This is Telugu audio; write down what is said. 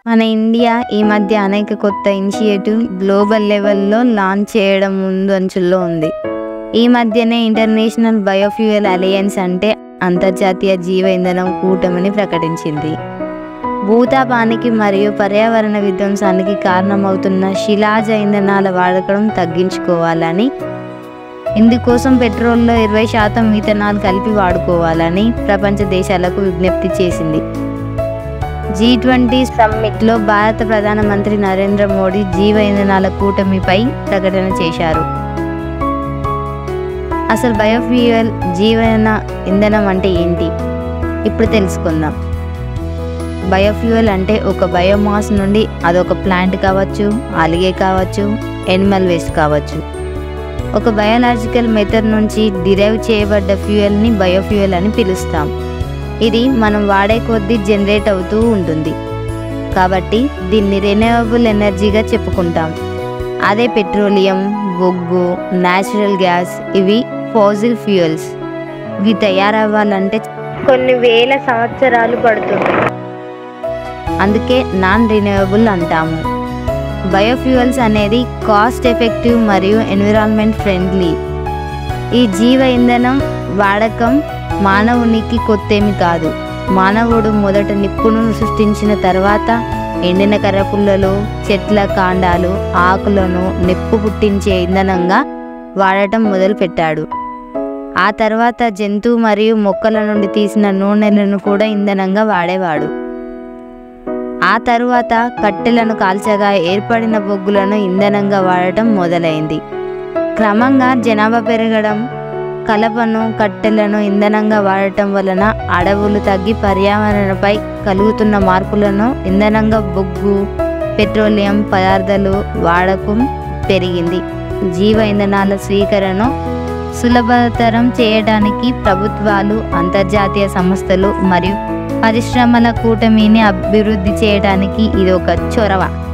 మన ఇండియా ఈ మధ్య అనేక కొత్త ఇనిషియేటివ్ గ్లోబల్ లెవెల్లో లాంచ్ చేయడం ముందంచుల్లో ఉంది ఈ మధ్యనే ఇంటర్నేషనల్ బయోఫ్యూయల్ అలయన్స్ అంటే అంతర్జాతీయ జీవ ఇంధనం కూటమిని ప్రకటించింది భూతాపానికి మరియు పర్యావరణ విధ్వంసానికి కారణమవుతున్న శిలాజ ఇంధనాల వాడకం తగ్గించుకోవాలని ఇందుకోసం పెట్రోల్లో ఇరవై శాతం మిథనాల్ కలిపి వాడుకోవాలని ప్రపంచ దేశాలకు విజ్ఞప్తి చేసింది జీ ట్వంటీ సమ్మిట్లో భారత ప్రధానమంత్రి నరేంద్ర మోడీ జీవ ఇంధనాల కూటమిపై ప్రకటన చేశారు అసలు బయోఫ్యూయల్ జీవన ఇంధనం అంటే ఏంటి ఇప్పుడు తెలుసుకుందాం బయోఫ్యూయల్ అంటే ఒక బయోమాస్ నుండి అదొక ప్లాంట్ కావచ్చు అలిగే కావచ్చు ఎనిమల్ వేస్ట్ కావచ్చు ఒక బయోలాజికల్ మెథడ్ నుంచి డిరైవ్ చేయబడ్డ ఫ్యూయల్ని బయోఫ్యూయల్ అని పిలుస్తాం ఇది మనం వాడే కొద్దీ జనరేట్ అవుతూ ఉంటుంది కాబట్టి దీన్ని రెన్యూవబుల్ ఎనర్జీగా చెప్పుకుంటాం అదే పెట్రోలియం బొగ్గు న్యాచురల్ గ్యాస్ ఇవి ఫాజిల్ ఫ్యూయల్స్ ఇవి తయారవ్వాలంటే కొన్ని వేల సంవత్సరాలు పడుతుంది అందుకే నాన్ రిన్యూవబుల్ అంటాము బయోఫ్యూయల్స్ అనేది కాస్ట్ ఎఫెక్టివ్ మరియు ఎన్విరాన్మెంట్ ఫ్రెండ్లీ ఈ జీవ ఇంధనం వాడకం మానవునికి కొత్తేమి కాదు మానవుడు మొదట నిప్పును సృష్టించిన తర్వాత ఎండిన కర్రపుల్లలు చెట్ల కాండాలు ఆకులను నిప్పు పుట్టించే ఇంధనంగా వాడటం మొదలుపెట్టాడు ఆ తర్వాత జంతువు మరియు మొక్కల నుండి తీసిన నూనెలను కూడా ఇంధనంగా వాడేవాడు ఆ తరువాత కట్టెలను కాల్చగా ఏర్పడిన బొగ్గులను ఇంధనంగా వాడటం మొదలైంది క్రమంగా జనాభా పెరగడం కలపను కట్టెలను ఇంధనంగా వాడటం వలన అడవులు తగ్గి పర్యావరణపై కలుగుతున్న మార్పులను ఇంధనంగా బొగ్గు పెట్రోలియం పదార్థాలు వాడకం పెరిగింది జీవ ఇంధనాల స్వీకరణ సులభతరం చేయడానికి ప్రభుత్వాలు అంతర్జాతీయ సంస్థలు మరియు పరిశ్రమల కూటమిని అభివృద్ధి చేయడానికి ఇది ఒక చొరవ